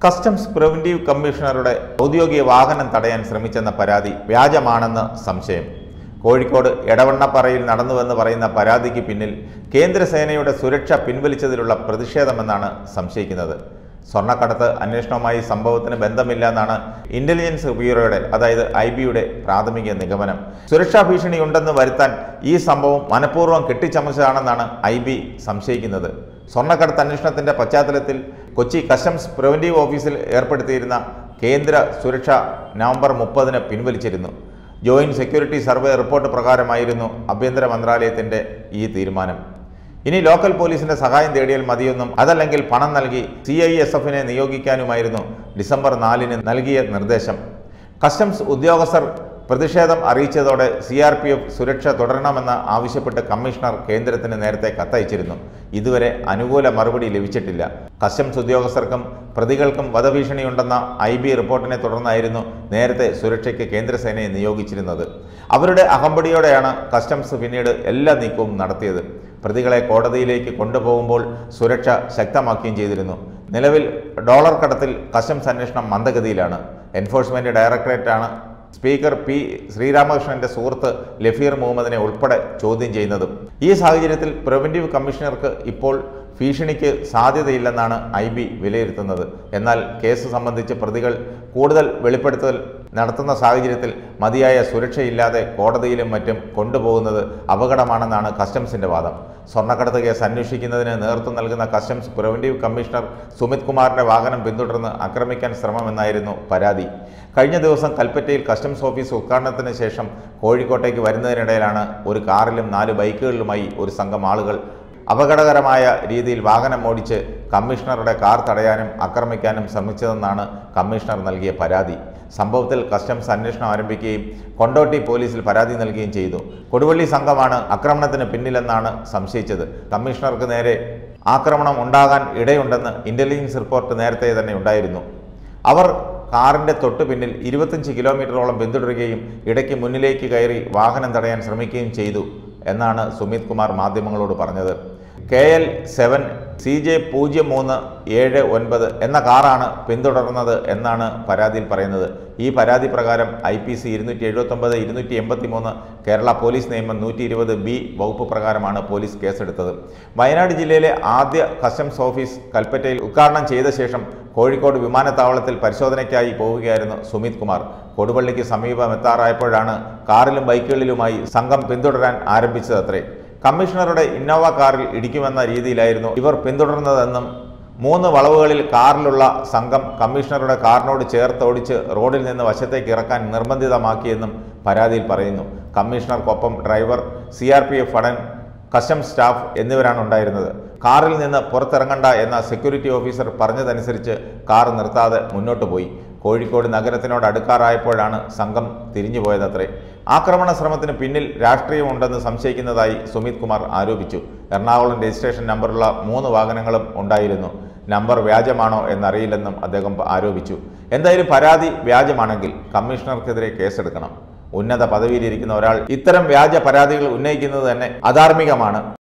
customs preventive കമ്മീഷണറുടെ ഔദ്യോഗിക വാഹനം തടയാൻ ശ്രമിച്ചെന്ന പരാതി വ്യാജമാണെന്ന് സംശയം കോഴിക്കോട് എടവണ്ണപ്പാറയിൽ നടന്നുവെന്ന് പറയുന്ന പരാതിക്ക് പിന്നിൽ കേന്ദ്രസേനയുടെ സുരക്ഷ പിൻവലിച്ചതിലുള്ള പ്രതിഷേധമെന്നാണ് സംശയിക്കുന്നത് സ്വർണ്ണക്കടത്ത് അന്വേഷണവുമായി സംഭവത്തിന് ബന്ധമില്ല എന്നാണ് ഇന്റലിജൻസ് ബ്യൂറോയുടെ അതായത് ഐ ബിയുടെ പ്രാഥമിക നിഗമനം സുരക്ഷാ ഭീഷണി ഉണ്ടെന്ന് വരുത്താൻ ഈ സംഭവം മനഃപൂർവ്വം കെട്ടിച്ചമച്ചതാണെന്നാണ് ഐ ബി സംശയിക്കുന്നത് സ്വർണ്ണക്കടത്ത് അന്വേഷണത്തിന്റെ പശ്ചാത്തലത്തിൽ കൊച്ചി കസ്റ്റംസ് പ്രിവന്റീവ് ഓഫീസിൽ ഏർപ്പെടുത്തിയിരുന്ന കേന്ദ്ര സുരക്ഷ നവംബർ മുപ്പതിന് പിൻവലിച്ചിരുന്നു ജോയിന്റ് സെക്യൂരിറ്റി സർവേ റിപ്പോർട്ട് പ്രകാരമായിരുന്നു ആഭ്യന്തര മന്ത്രാലയത്തിന്റെ ഈ തീരുമാനം ഇനി ലോക്കൽ പോലീസിന്റെ സഹായം തേടിയാൽ മതിയെന്നും അതല്ലെങ്കിൽ പണം നൽകി സി ഐ എസ് എഫിനെ നിയോഗിക്കാനുമായിരുന്നു ഡിസംബർ നാലിന് നൽകിയ നിർദ്ദേശം കസ്റ്റംസ് ഉദ്യോഗസ്ഥർ പ്രതിഷേധം അറിയിച്ചതോടെ സി ആർ പി എഫ് സുരക്ഷ തുടരണമെന്ന് ആവശ്യപ്പെട്ട് കമ്മീഷണർ കേന്ദ്രത്തിന് നേരത്തെ കത്തയച്ചിരുന്നു ഇതുവരെ അനുകൂല മറുപടി ലഭിച്ചിട്ടില്ല കസ്റ്റംസ് ഉദ്യോഗസ്ഥർക്കും പ്രതികൾക്കും വധഭീഷണിയുണ്ടെന്ന ഐ ബി റിപ്പോർട്ടിനെ തുടർന്നായിരുന്നു നേരത്തെ സുരക്ഷയ്ക്ക് കേന്ദ്രസേനയെ നിയോഗിച്ചിരുന്നത് അവരുടെ അകമ്പടിയോടെയാണ് കസ്റ്റംസ് പിന്നീട് എല്ലാ നീക്കവും നടത്തിയത് പ്രതികളെ കോടതിയിലേക്ക് കൊണ്ടുപോകുമ്പോൾ സുരക്ഷ ശക്തമാക്കുകയും ചെയ്തിരുന്നു നിലവിൽ ഡോളർ കടത്തിൽ കസ്റ്റംസ് അന്വേഷണം മന്ദഗതിയിലാണ് എൻഫോഴ്സ്മെന്റ് ഡയറക്ടറേറ്റാണ് സ്പീക്കർ പി ശ്രീരാമകൃഷ്ണന്റെ സുഹൃത്ത് ലഫീർ മുഹമ്മദിനെ ഉൾപ്പെടെ ചോദ്യം ചെയ്യുന്നതും ഈ സാഹചര്യത്തിൽ പ്രിവന്റീവ് കമ്മീഷണർക്ക് ഇപ്പോൾ ഭീഷണിക്ക് സാധ്യതയില്ലെന്നാണ് ഐ ബി വിലയിരുത്തുന്നത് എന്നാൽ കേസ് സംബന്ധിച്ച് പ്രതികൾ കൂടുതൽ വെളിപ്പെടുത്തൽ നടത്തുന്ന സാഹചര്യത്തിൽ മതിയായ സുരക്ഷയില്ലാതെ കോടതിയിലും മറ്റും കൊണ്ടുപോകുന്നത് അപകടമാണെന്നാണ് കസ്റ്റംസിന്റെ വാദം സ്വർണ്ണക്കടത്ത് കേസ് അന്വേഷിക്കുന്നതിന് നേതൃത്വം നൽകുന്ന കസ്റ്റംസ് പ്രിവന്റീവ് കമ്മീഷണർ സുമിത് കുമാറിന്റെ വാഹനം പിന്തുടർന്ന് ആക്രമിക്കാൻ ശ്രമമെന്നായിരുന്നു പരാതി കഴിഞ്ഞ ദിവസം കൽപ്പറ്റയിൽ കസ്റ്റംസ് ഓഫീസ് ഉദ്ഘാടനത്തിന് ശേഷം കോഴിക്കോട്ടേക്ക് വരുന്നതിനിടയിലാണ് ഒരു കാറിലും നാല് ബൈക്കുകളിലുമായി ഒരു സംഘം ആളുകൾ അപകടകരമായ രീതിയിൽ വാഹനം ഓടിച്ച് കമ്മീഷണറുടെ കാർ തടയാനും ആക്രമിക്കാനും ശ്രമിച്ചതെന്നാണ് കമ്മീഷണർ നൽകിയ പരാതി സംഭവത്തിൽ കസ്റ്റംസ് അന്വേഷണം ആരംഭിക്കുകയും കൊണ്ടോട്ടി പോലീസിൽ പരാതി നൽകുകയും ചെയ്തു കൊടുവള്ളി സംഘമാണ് ആക്രമണത്തിന് പിന്നിലെന്നാണ് സംശയിച്ചത് കമ്മീഷണർക്ക് നേരെ ആക്രമണം ഉണ്ടാകാൻ ഇടയുണ്ടെന്ന് ഇന്റലിജൻസ് റിപ്പോർട്ട് നേരത്തെ തന്നെ ഉണ്ടായിരുന്നു അവർ കാറിന്റെ തൊട്ടു പിന്നിൽ ഇരുപത്തഞ്ച് കിലോമീറ്ററോളം പിന്തുടരുകയും ഇടയ്ക്ക് മുന്നിലേക്ക് കയറി വാഹനം തടയാൻ ശ്രമിക്കുകയും ചെയ്തു എന്നാണ് സുമിത് കുമാർ മാധ്യമങ്ങളോട് പറഞ്ഞത് K L seven C J പൂജ്യം മൂന്ന് ഏഴ് ഒൻപത് എന്ന കാറാണ് പിന്തുടർന്നത് എന്നാണ് പരാതിയിൽ പറയുന്നത് ഈ പരാതി പ്രകാരം ഐ പി സി ഇരുന്നൂറ്റി എഴുപത്തൊമ്പത് ഇരുന്നൂറ്റി എൺപത്തി മൂന്ന് കേരള പോലീസ് നിയമം നൂറ്റി ഇരുപത് ബി വകുപ്പ് പ്രകാരമാണ് പോലീസ് കേസെടുത്തത് വയനാട് ജില്ലയിലെ ആദ്യ കസ്റ്റംസ് ഓഫീസ് കൽപ്പറ്റയിൽ ഉദ്ഘാടനം ചെയ്ത ശേഷം കോഴിക്കോട് വിമാനത്താവളത്തിൽ പരിശോധനയ്ക്കായി പോവുകയായിരുന്നു സുമിത് കുമാർ കൊടുവള്ളിക്ക് സമീപം എത്താറായപ്പോഴാണ് കാറിലും ബൈക്കുകളിലുമായി സംഘം പിന്തുടരാൻ ആരംഭിച്ചതത്രേ കമ്മീഷണറുടെ ഇന്നോവ കാറിൽ ഇടിക്കുമെന്ന രീതിയിലായിരുന്നു ഇവർ പിന്തുടർന്നതെന്നും മൂന്ന് വളവുകളിൽ കാറിലുള്ള സംഘം കമ്മീഷണറുടെ കാറിനോട് ചേർത്ത് ഓടിച്ച് റോഡിൽ നിന്ന് വശത്തേക്ക് ഇറക്കാൻ നിർബന്ധിതമാക്കിയെന്നും പരാതിയിൽ പറയുന്നു കമ്മീഷണർക്കൊപ്പം driver C R P F ഫടൻ കസ്റ്റംസ് സ്റ്റാഫ് എന്നിവരാണ് ഉണ്ടായിരുന്നത് കാറിൽ നിന്ന് പുറത്തിറങ്ങണ്ട എന്ന സെക്യൂരിറ്റി ഓഫീസർ പറഞ്ഞതനുസരിച്ച് കാർ നിർത്താതെ മുന്നോട്ട് പോയി കോഴിക്കോട് നഗരത്തിനോട് അടുക്കാറായപ്പോഴാണ് സംഘം തിരിഞ്ഞുപോയതത്രേ ആക്രമണ ശ്രമത്തിന് പിന്നിൽ രാഷ്ട്രീയമുണ്ടെന്ന് സംശയിക്കുന്നതായി സുമിത് കുമാർ ആരോപിച്ചു എറണാകുളം രജിസ്ട്രേഷൻ നമ്പറുള്ള മൂന്ന് വാഹനങ്ങളും ഉണ്ടായിരുന്നു നമ്പർ വ്യാജമാണോ എന്നറിയില്ലെന്നും അദ്ദേഹം ആരോപിച്ചു എന്തായാലും പരാതി വ്യാജമാണെങ്കിൽ കമ്മീഷണർക്കെതിരെ കേസെടുക്കണം ഉന്നത പദവിയിലിരിക്കുന്ന ഒരാൾ ഇത്തരം വ്യാജ പരാതികൾ ഉന്നയിക്കുന്നത് തന്നെ അധാർമികമാണ്